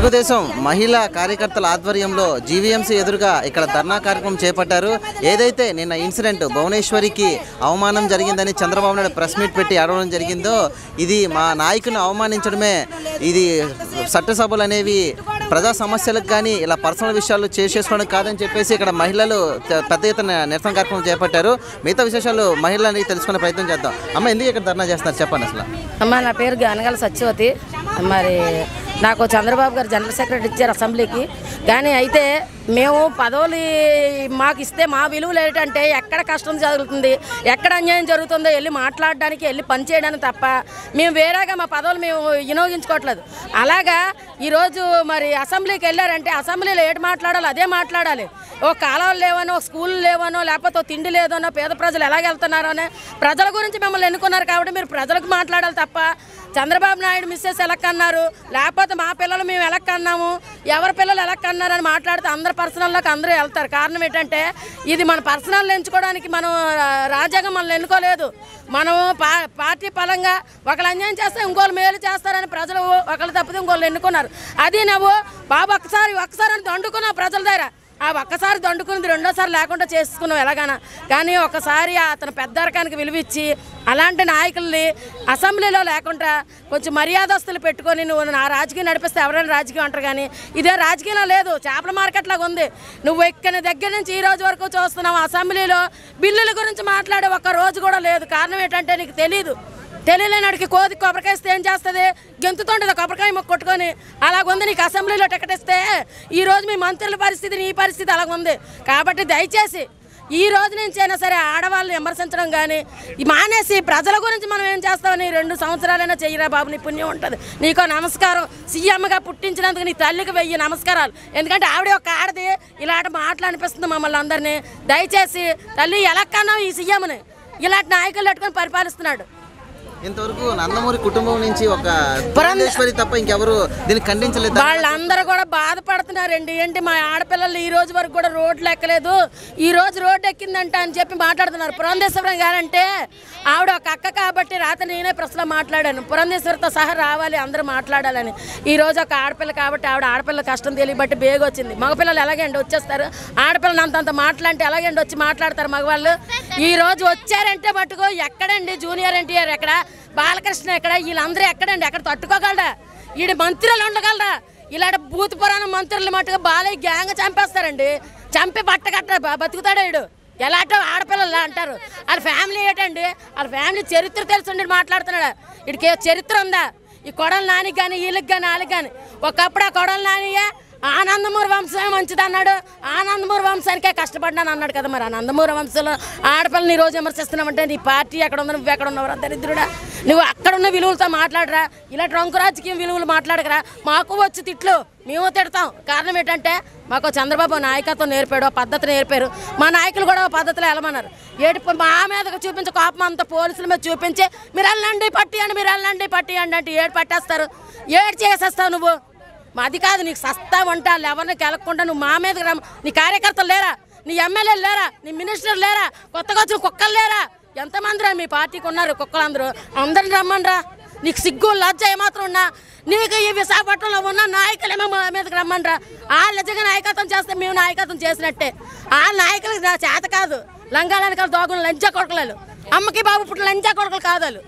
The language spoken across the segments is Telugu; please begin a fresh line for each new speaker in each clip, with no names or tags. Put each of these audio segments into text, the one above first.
తెలుగుదేశం మహిళా కార్యకర్తల ఆధ్వర్యంలో జీవీఎంసీ ఎదురుగా ఇక్కడ ధర్నా కార్యక్రమం చేపట్టారు ఏదైతే నిన్న ఇన్సిడెంట్ భువనేశ్వరికి అవమానం జరిగిందని చంద్రబాబు నాయుడు ప్రెస్ మీట్ పెట్టి అడగడం జరిగిందో ఇది మా నాయకుని అవమానించడమే ఇది చట్టసభలు అనేవి ప్రజా సమస్యలకు కానీ ఇలా పర్సనల్ విషయాలు చేసేసుకోవడం కాదని చెప్పేసి ఇక్కడ మహిళలు త- పెద్ద ఎత్తున నిరసన కార్యక్రమం చేపట్టారు మిగతా విశేషాలు మహిళలని తెలుసుకునే ప్రయత్నం చేద్దాం అమ్మ ఎందుకు ఇక్కడ ధర్నా చేస్తున్నారు చెప్పండి అసలు
అమ్మ నా పేరు గనగల సత్యవతి మరి నాకు చంద్రబాబు గారు జనరల్ సెక్రటరీ ఇచ్చారు అసెంబ్లీకి కానీ అయితే మేము పదవులు మాకు ఇస్తే మా విలువలు ఏంటంటే ఎక్కడ కష్టం జరుగుతుంది ఎక్కడ అన్యాయం జరుగుతుందో వెళ్ళి మాట్లాడడానికి వెళ్ళి పని చేయడానికి తప్ప మేము వేరేగా మా పదవులు మేము వినియోగించుకోవట్లేదు అలాగా ఈరోజు మరి అసెంబ్లీకి వెళ్ళారంటే అసెంబ్లీలో ఏటి మాట్లాడాలో అదే మాట్లాడాలి ఓ కాలువలు లేవనో స్కూల్ లేవనో లేకపోతే ఓ తిండి లేదనో పేద ప్రజలు ఎలాగ వెళ్తున్నారో అనే ప్రజల గురించి మిమ్మల్ని ఎన్నుకున్నారు కాబట్టి మీరు ప్రజలకు మాట్లాడాలి తప్ప చంద్రబాబు నాయుడు మిస్సెస్ ఎలక్ అన్నారు లేకపోతే మా పిల్లలు మేము ఎలక్ అన్నాము ఎవరి పిల్లలు ఎలక్ అన్నారు అని మాట్లాడితే అందరి పర్సనల్లోకి అందరూ వెళ్తారు కారణం ఏంటంటే ఇది మన పర్సనల్ ఎంచుకోవడానికి మనం ఆ, రాజ్యాంగం మనల్ని ఎన్నుకోలేదు మనం పా పార్టీ పరంగా ఒకళ్ళు అన్యాయం చేస్తే ఇంకోళ్ళు మేలు చేస్తారని ప్రజలు ఒకళ్ళు తప్పితే ఇంకోళ్ళు ఎన్నుకున్నారు అది నువ్వు బాబు ఒక్కసారి ఒక్కసారి అని దండుకున్నావు ప్రజల దగ్గర ఆ ఒక్కసారి దండుకున్నది రెండోసారి లేకుండా చేసుకున్నాం ఎలాగైనా కానీ ఒకసారి అతను పెద్దరకానికి విలువిచ్చి అలాంటి నాయకుల్ని అసెంబ్లీలో లేకుండా కొంచెం మర్యాదస్తులు పెట్టుకొని నువ్వు నా రాజకీయం నడిపిస్తే ఎవరైనా రాజకీయం అంటారు కానీ ఇదే రాజకీయంలో లేదు చేపల మార్కెట్ లాగా ఉంది నువ్వు ఎక్కిన దగ్గర నుంచి ఈ రోజు వరకు చూస్తున్నావు అసెంబ్లీలో బిల్లుల గురించి మాట్లాడే ఒక్క రోజు కూడా లేదు కారణం ఏంటంటే నీకు తెలియదు తెలియలేనాడికి కోది కొబ్బరికాయ ఇస్తే ఏం చేస్తుంది గెంతుతుంటుంది కొబ్బరికాయ మొక్క కొట్టుకొని అలాగుంది నీకు అసెంబ్లీలో టికెట్ ఇస్తే ఈ రోజు మీ మంత్రుల పరిస్థితి నీ పరిస్థితి అలాగుంది కాబట్టి దయచేసి ఈ రోజు నుంచి అయినా సరే ఆడవాళ్ళని విమర్శించడం కానీ ఈ మానేసి ప్రజల గురించి మనం ఏం చేస్తామని రెండు సంవత్సరాలైనా చెయ్యరా బాబు నీ పుణ్యం ఉంటుంది నీకో నమస్కారం సీఎంగా పుట్టించినందుకు నీ తల్లికి వెయ్యి నమస్కారాలు ఎందుకంటే ఆవిడ ఒక ఆడది ఇలాంటి మాటలు అనిపిస్తుంది మమ్మల్ని అందరినీ దయచేసి తల్లి ఎలా కన్నావు ఈ సీఎంని ఇలాంటి నాయకులు పెట్టుకొని పరిపాలిస్తున్నాడు
ఇంతవరకు నందమూరి కుటుంబం నుంచి ఒక పురంధేశ్వరి తప్ప ఇంకెవరు దీన్ని ఖండించలేదు
వాళ్ళందరూ కూడా బాధపడుతున్నారండి ఏంటి మా ఆడపిల్లలు ఈ రోజు వరకు కూడా రోడ్లు ఎక్కలేదు ఈ రోజు రోడ్డు ఎక్కిందంట అని చెప్పి మాట్లాడుతున్నారు పురంధేశ్వరం గారంటే ఆవిడ ఒక అక్క కాబట్టి రాత్రి నేనే ప్రశ్నలో మాట్లాడాను పురంధేశ్వరితో సహా రావాలి అందరూ మాట్లాడాలని ఈ రోజు ఒక ఆడపిల్ల కాబట్టి ఆవిడ ఆడపిల్ల కష్టం తెలియబట్టి బేగ వచ్చింది మగపిల్లలు ఎలాగండి వచ్చేస్తారు ఆడపిల్లలు అంతంత మాటలంటే ఎలాగండి వచ్చి మాట్లాడతారు మగవాళ్ళు ఈ రోజు వచ్చారంటే మటుకు ఎక్కడండి జూనియర్ ఎన్టీఆర్ ఎక్కడ బాలకృష్ణ ఎక్కడ వీళ్ళందరూ ఎక్కడండి ఎక్కడ తట్టుకోగలరా ఈడ మంత్రులు ఉండగలరా ఇలాంటి భూత పురాణం మంత్రులు మట్టుగా బాలయ్య గ్యాంగ్ చంపేస్తారండి చంపి బట్ట కట్ట బ- బతుకుతాడు ఈడు ఎలాంటో ఆడపిల్లలు అంటారు వాళ్ళ ఫ్యామిలీ ఏంటండి వాళ్ళ ఫ్యామిలీ చరిత్ర తెలుసుండి మాట్లాడుతున్నాడు వీడికి చరిత్ర ఉందా ఈ కొడల నానికి కానీ వీళ్ళకి కానీ వాళ్ళకి కానీ ఒకప్పుడు ఆ కొడల నానియే ఆనందమూరి వంశమే మంచిది అన్నాడు ఆనందమూరి వంశానికే కష్టపడ్డాను అన్నాడు కదా మరి ఆ నందమూరి వంశంలో ఆడపిల్లని ఈ రోజు విమర్శిస్తున్నామంటే నీ పార్టీ ఎక్కడ ఉందో నువ్వు ఎక్కడ ఉన్నావు దరిద్రుడా నువ్వు అక్కడ ఉన్న విలువలతో మాట్లాడరా ఇలాంటి రంకు రాజకీయం విలువలు మాట్లాడకరా మాకు వచ్చి తిట్లు మేము తిడతాం కారణం ఏంటంటే మాకు చంద్రబాబు నాయకత్వం నేర్పాడు ఆ పద్ధతి నేర్పారు మా నాయకులు కూడా ఆ పద్ధతిలో వెళ్ళమన్నారు ఏడు మా మీదకి చూపించే కోపం అంతా పోలీసుల మీద చూపించి మీరు వెళ్ళండి పట్టియండి మీరు వెళ్ళండి పట్టియండి అంటే ఏడు పట్టేస్తారు ఏడు చేసేస్తావు నువ్వు మా అది కాదు నీకు సస్తా వంటాలు ఎవరిని కెలకుండా నువ్వు మా మీదకి రమ్మ నీ కార్యకర్తలు లేరా నీ ఎమ్మెల్యేలు లేరా నీ మినిస్టర్ లేరా కొత్తగా వచ్చిన కుక్కలు లేరా ఎంతమంది రా మీ పార్టీకి ఉన్నారు కుక్కలు అందరూ అందరిని రమ్మనరా నీకు సిగ్గు లజ్జ ఏమాత్రం ఉన్నా నీకు ఈ విశాఖపట్నంలో ఉన్న నాయకులేమో మా మీదకి రమ్మనరా ఆ నిజంగా నాయకత్వం చేస్తే మేము నాయకత్వం చేసినట్టే ఆ నాయకులకు నా చేత కాదు లంగాలనకాల దోగులు లంచా కొడకలు అమ్మకి బాబు పుట్టిన లంచా కొడకలు కాదు వాళ్ళు.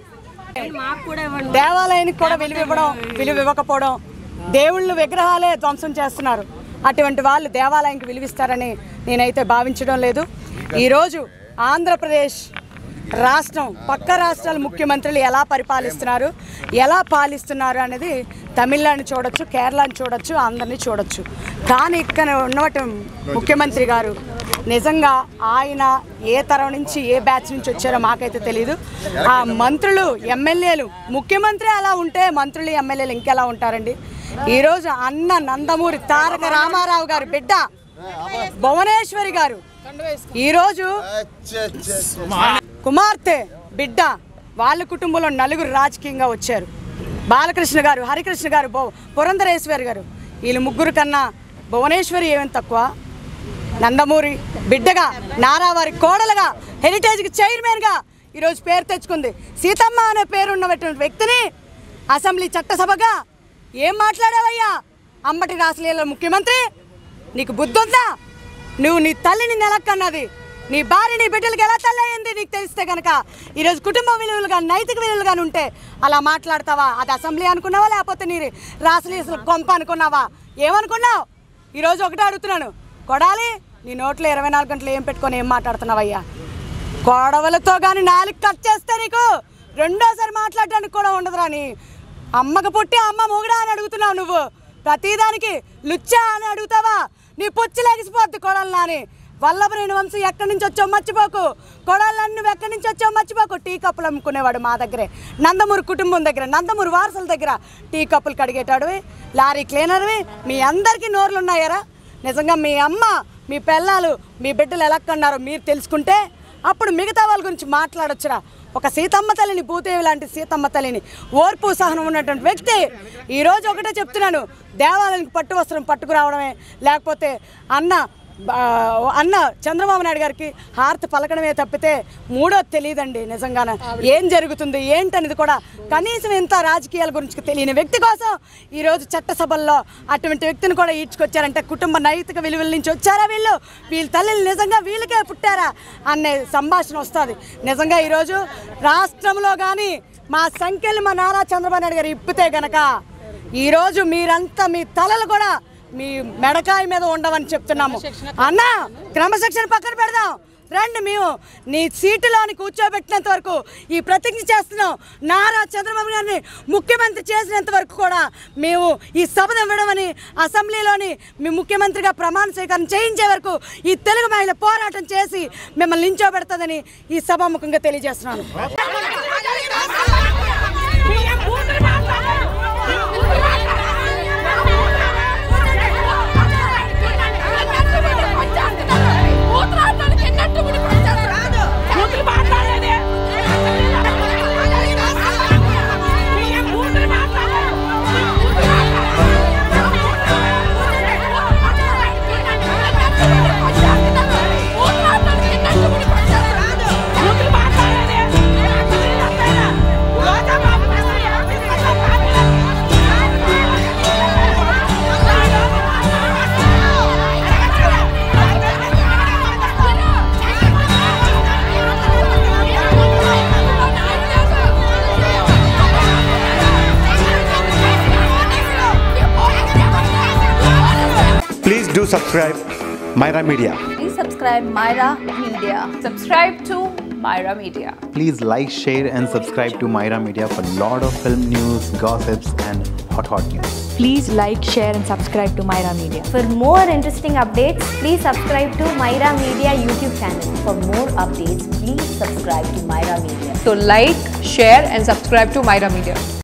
దేవాలయానికి కూడా విలువ ఇవ్వడం విలువ ఇవ్వకపోవడం దేవుళ్ళు విగ్రహాలే ధ్వంసం చేస్తున్నారు అటువంటి వాళ్ళు దేవాలయానికి విలువిస్తారని నేనైతే భావించడం లేదు ఈరోజు ఆంధ్రప్రదేశ్ రాష్ట్రం పక్క రాష్ట్రాల ముఖ్యమంత్రులు ఎలా పరిపాలిస్తున్నారు ఎలా పాలిస్తున్నారు అనేది తమిళనాడుని చూడొచ్చు కేరళని చూడొచ్చు అందరినీ చూడొచ్చు కానీ ఇక్కడ ఉన్నటువంటి ముఖ్యమంత్రి గారు నిజంగా ఆయన ఏ తరం నుంచి ఏ బ్యాచ్ నుంచి వచ్చారో మాకైతే తెలియదు ఆ మంత్రులు ఎమ్మెల్యేలు ముఖ్యమంత్రి అలా ఉంటే మంత్రులు ఎమ్మెల్యేలు ఇంకెలా ఉంటారండి ఈరోజు అన్న నందమూరి తారక రామారావు గారు బిడ్డ భువనేశ్వరి గారు ఈరోజు కుమార్తె బిడ్డ వాళ్ళ కుటుంబంలో నలుగురు రాజకీయంగా వచ్చారు బాలకృష్ణ గారు హరికృష్ణ గారు బో- పురంధరేశ్వరి గారు వీళ్ళు ముగ్గురు కన్నా భువనేశ్వరి ఏమేమి తక్కువ నందమూరి బిడ్డగా నారావారి కోడలుగా హెరిటేజ్కి చైర్మన్గా ఈరోజు పేరు తెచ్చుకుంది సీతమ్మ అనే పేరు ఉన్నటువంటి వ్యక్తిని అసెంబ్లీ చట్టసభగా ఏం మాట్లాడావయ్యా అమ్మటి రాసలీల ముఖ్యమంత్రి నీకు బుద్ధి ఉందా నువ్వు నీ తల్లిని నెలక్కన్నది నీ భార్య నీ బిడ్డలకి ఎలా తల్లి అయింది నీకు తెలిస్తే కనుక ఈరోజు కుటుంబ విలువలు కానీ నైతిక విలువలు కానీ ఉంటే అలా మాట్లాడతావా అది అసెంబ్లీ అనుకున్నావా లేకపోతే నీ రాసలీసలు కొంప అనుకున్నావా ఏమనుకున్నావు ఈరోజు ఒకటే అడుగుతున్నాను కొడాలి నీ నోట్లో ఇరవై నాలుగు గంటలు ఏం పెట్టుకొని ఏం మాట్లాడుతున్నావయ్యా గొడవలతో కానీ నాలుగు కట్ చేస్తే నీకు రెండోసారి మాట్లాడడానికి కూడా ఉండదురా నీ అమ్మకు పుట్టి అమ్మ మొగుడా అని అడుగుతున్నావు నువ్వు ప్రతిదానికి లుచ్చా అని అడుగుతావా నీ పుచ్చి లెగిసిపోద్ది కొడలు నాని వల్లభరేణి వంశం ఎక్కడి నుంచి వచ్చావు మర్చిపోకు కొడాలని నువ్వు ఎక్కడి నుంచి వచ్చావు మర్చిపోకు టీ కప్పులు అమ్ముకునేవాడు మా దగ్గరే నందమూరి కుటుంబం దగ్గర నందమూరి వారసుల దగ్గర టీ కప్పులు కడిగేటాడువి లారీ క్లీనర్వి మీ అందరికీ నోర్లు ఉన్నాయారా నిజంగా మీ అమ్మ మీ పిల్లలు మీ బిడ్డలు ఎలా కన్నారో మీరు తెలుసుకుంటే అప్పుడు మిగతా వాళ్ళ గురించి మాట్లాడొచ్చురా ఒక సీతమ్మ తల్లిని భూదేవి లాంటి సీతమ్మ తల్లిని ఓర్పు సహనం ఉన్నటువంటి వ్యక్తి ఈరోజు ఒకటే చెప్తున్నాను దేవాలయానికి పట్టు వస్త్రం పట్టుకురావడమే లేకపోతే అన్న ఆ, అన్న చంద్రబాబు నాయుడు గారికి హారతి పలకడమే తప్పితే మూడోది తెలియదండి నిజంగానే ఏం జరుగుతుంది ఏంటనేది కూడా కనీసం ఇంత రాజకీయాల గురించి తెలియని వ్యక్తి కోసం ఈరోజు చట్టసభల్లో అటువంటి వ్యక్తిని కూడా ఈడ్చుకొచ్చారంటే కుటుంబ నైతిక విలువల నుంచి వచ్చారా వీళ్ళు వీళ్ళ తల్లిని నిజంగా వీళ్ళకే పుట్టారా అనే సంభాషణ వస్తుంది నిజంగా ఈరోజు రాష్ట్రంలో కానీ మా సంఖ్యలు మా నారా చంద్రబాబు నాయుడు గారు ఇప్పితే గనక ఈరోజు మీరంతా మీ తలలు కూడా మీ మెడకాయ మీద ఉండవని చెప్తున్నాము అన్న క్రమశిక్షణ పక్కన పెడదాం రండి మేము నీ సీటులోని కూర్చోబెట్టినంత వరకు ఈ ప్రతిజ్ఞ చేస్తున్నాం నారా చంద్రబాబు గారిని ముఖ్యమంత్రి చేసినంత వరకు కూడా మేము ఈ సభను ఇవ్వడమని అసెంబ్లీలోని మీ ముఖ్యమంత్రిగా ప్రమాణ స్వీకారం చేయించే వరకు ఈ తెలుగు మహిళ పోరాటం చేసి మిమ్మల్ని నించోబెడుతుందని ఈ సభాముఖంగా తెలియజేస్తున్నాను
Please do subscribe Myra Media.
Please subscribe Myra Media.
Subscribe to Myra Media.
Please like, share, and subscribe to Myra Media for lot of film news, gossips, and hot hot news.
Please like, share, and subscribe to Myra Media.
For more interesting updates, please subscribe to Myra Media YouTube channel. For more updates, please subscribe to Myra Media.
So like, share and subscribe to Myra Media.